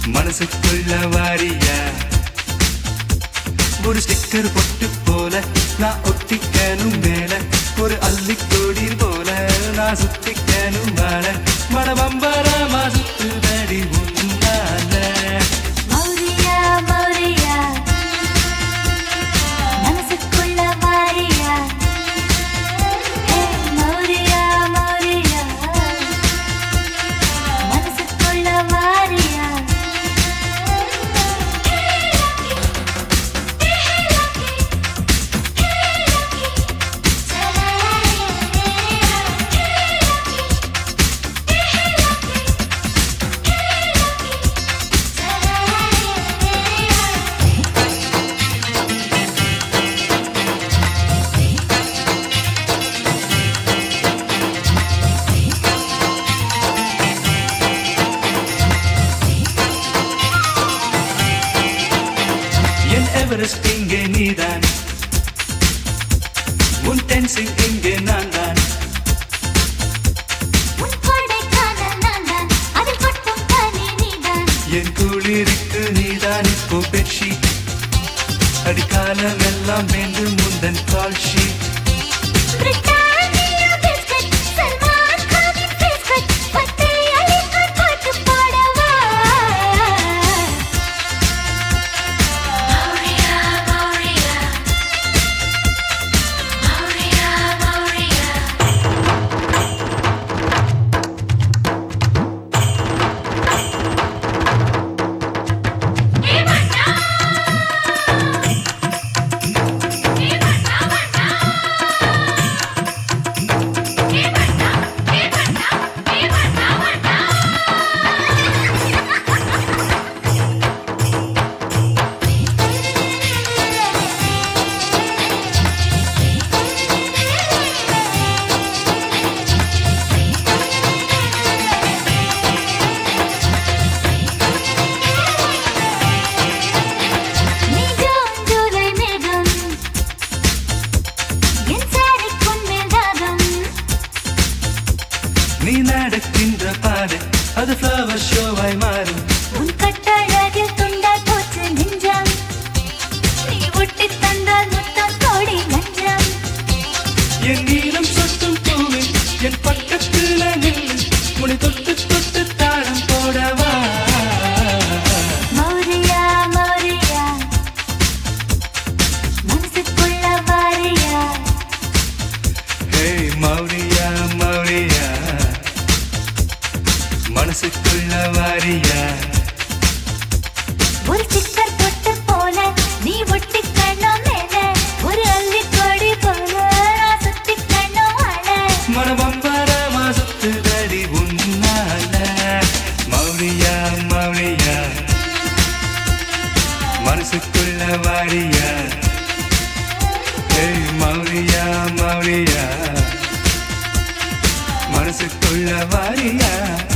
மனசுக்குள்ள வாரியா ஒரு ஸ்டிக்கர் பொட்டு போல நான் ஒட்டிக்கணும் மேல ஒரு அள்ளிக்கோடி போல நான் சுத்திக்கணும் மேல மனபம்பரமா சுத்துதடி உன்னால மௌரியா மௌரியா மனசுக்குள்ள வாரியா ஏ மௌரியா மௌரியா மனசுக்குள்ள வாரியா என் எவரெஸ்ட் இங்கே நீதான் உன் டென்சிங் இங்கே நான் தான் உன் கொடைக்கானல் நான்தான், அதில் கொட்டும் பனி நீதான். என் குளிருக்கு நீதான் இப்போ பெட்ஷீட் அடிக்காலம் எல்லாம் வேண்டும் முந்தன் call sheet Britannia biscuit, Salman கானின் பிஸ்கட், பட்டை அள்ளிக்கொள் போட்டு போடவா? மௌரியா, மௌரியா. மௌரியா, மௌரியா. நிஜம் ஜூலை மேகம் என் சாரிக்குன் மேல் தாகம் நீ நடக்கின்ற பாடு அது ஃப்ளவர் ஷோவாய் மாறும் உன் கட்டழகில் துண்டாய் போச்சு நெஞ்சம் நீ ஒட்டி தந்தால் முத்தம் கோடி லஞ்சம் என் நீளம் சொட்டும் பூவில் என் பக்கத்துல நில்லு முடி தொட்டு தொட்டு தாளம் போடவா மௌரியா மௌரியா மனசுக்குள்ள வாரியா ஹே மௌரியா மௌரியா மனசுக்குள்ள வாரியா ஒரு சிக்கர் தொட்டு போல நீ ஒட்டி கண்ணம் மேல ஒரு அள்ளி கொடி போல நான் சுத்தி கண்ணம் அழ மனபம்பரமா சுத்துதடி உன்னால மௌரியா மௌரியா மனசுக்குள்ள வாரியா ஏய் மௌரியா மௌரியா மனசுக்குள்ள வாரியா